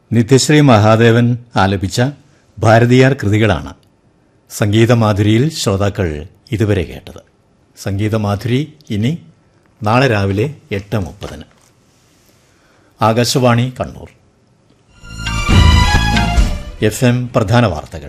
നിത്യശ്രീ മഹാദേവൻ ആലപിച്ച ഭാരതീയാർ കൃതികളാണ് സംഗീതമാധുരിയിൽ ശ്രോതാക്കൾ ഇതുവരെ കേട്ടത് സംഗീതമാധുരി ഇനി നാളെ രാവിലെ എട്ട് മുപ്പതിന് ആകാശവാണി കണ്ണൂർ എഫ് എം പ്രധാന വാർത്തകൾ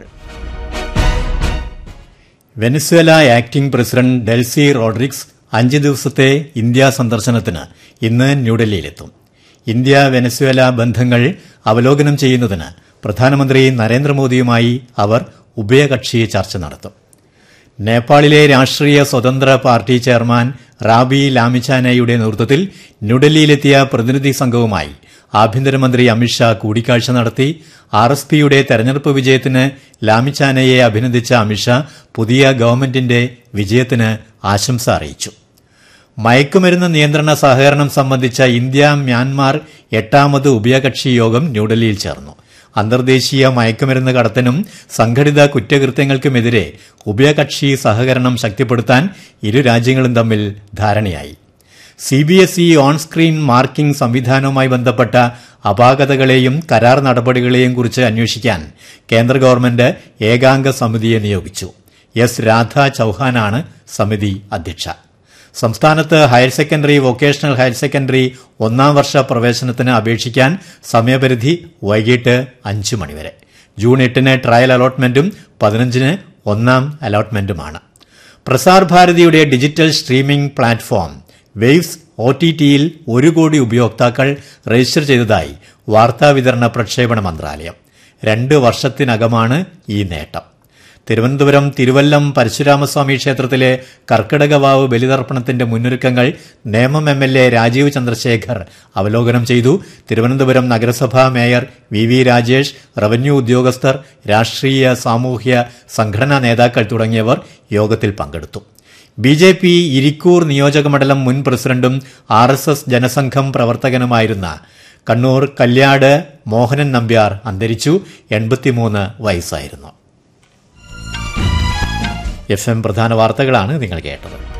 Venezuela acting president Delcy Rodriguez അഞ്ച് ദിവസത്തെ ഇന്ത്യ സന്ദർശനത്തിന് ഇന്ന് ന്യൂഡൽഹിയിലെത്തും ഇന്ത്യ വെനസ്വേല ബന്ധങ്ങൾ അവലോകനം ചെയ്യുന്നതിന് പ്രധാനമന്ത്രി നരേന്ദ്രമോദിയുമായി അവർ ഉഭയകക്ഷി ചർച്ച നടത്തും നേപ്പാളിലെ രാഷ്ട്രീയ സ്വതന്ത്ര പാർട്ടി ചെയർമാൻ റാബി ലാമിച്ചാനയുടെ നേതൃത്വത്തിൽ ന്യൂഡൽഹിയിലെത്തിയ പ്രതിനിധി സംഘവുമായി ആഭ്യന്തരമന്ത്രി അമിത്ഷാ കൂടിക്കാഴ്ച നടത്തി ആർ എസ് പിയുടെ തെരഞ്ഞെടുപ്പ് വിജയത്തിന് ലാമിച്ചാനയെ അഭിനന്ദിച്ച അമിത്ഷാ പുതിയ ഗവൺമെന്റിന്റെ വിജയത്തിന് ആശംസ അറിയിച്ചു മയക്കുമരുന്ന് നിയന്ത്രണ സഹകരണം സംബന്ധിച്ച ഇന്ത്യ മ്യാൻമാർ എട്ടാമത് ഉഭയകക്ഷി യോഗം ന്യൂഡൽഹിയിൽ ചേർന്നു അന്തർദേശീയ മയക്കുമരുന്ന് കടത്തനും സംഘടിത കുറ്റകൃത്യങ്ങൾക്കുമെതിരെ ഉഭയകക്ഷി സഹകരണം ശക്തിപ്പെടുത്താൻ ഇരു രാജ്യങ്ങളും തമ്മിൽ ധാരണയായി സിബിഎസ്ഇ ഓൺ സ്ക്രീൻ മാർക്കിംഗ് സംവിധാനവുമായി ബന്ധപ്പെട്ട അപാകതകളെയും കരാർ നടപടികളെയും കുറിച്ച് അന്വേഷിക്കാൻ കേന്ദ്ര ഗവൺമെന്റ് ഏകാംഗ സമിതിയെ നിയോഗിച്ചു എസ് രാധ ചൌഹാനാണ് സമിതി അധ്യക്ഷ സംസ്ഥാനത്ത് higher secondary vocational higher secondary ഒന്നാം വർഷ പ്രവേശനത്തിന് അപേക്ഷിക്കാൻ സമയപരിധി വൈകിട്ട് അഞ്ച് മണിവരെ ജൂൺ എട്ടിന് ട്രയൽ അലോട്ട്മെന്റും പതിനഞ്ചിന് ഒന്നാം അലോട്ട്മെന്റുമാണ് പ്രസാർ ഭാരതിയുടെ digital streaming platform Waves O T ടിയിൽ ഒരു കോടി ഉപയോക്താക്കൾ രജിസ്റ്റർ ചെയ്തതായി വാർത്താവിതരണ പ്രക്ഷേപണ മന്ത്രാലയം രണ്ട് വർഷത്തിനകമാണ് ഈ നേട്ടം തിരുവനന്തപുരം തിരുവല്ലം പരശുരാമസ്വാമി ക്ഷേത്രത്തിലെ കർക്കിടകവാവ് ബലിതർപ്പണത്തിന്റെ മുന്നൊരുക്കങ്ങൾ Nemam M L A Rajeev Chandrasekhar അവലോകനം ചെയ്തു തിരുവനന്തപുരം നഗരസഭാ mayor V V Rajesh revenue ഉദ്യോഗസ്ഥർ രാഷ്ട്രീയ സാമൂഹ്യ സംഘടനാ നേതാക്കൾ തുടങ്ങിയവർ യോഗത്തിൽ പങ്കെടുത്തു ബി ജെ പി ഇരിക്കൂർ നിയോജകമണ്ഡലം മുൻ പ്രസിഡന്റും ആർ എസ് എസ് ജനസംഘം പ്രവർത്തകനുമായിരുന്ന കണ്ണൂർ കല്യാട് മോഹനൻ നമ്പ്യാർ അന്തരിച്ചു എൺപത്തിമൂന്ന് വയസ്സായിരുന്നു എഫ് എം പ്രധാന വാർത്തകളാണ് നിങ്ങൾ കേട്ടത്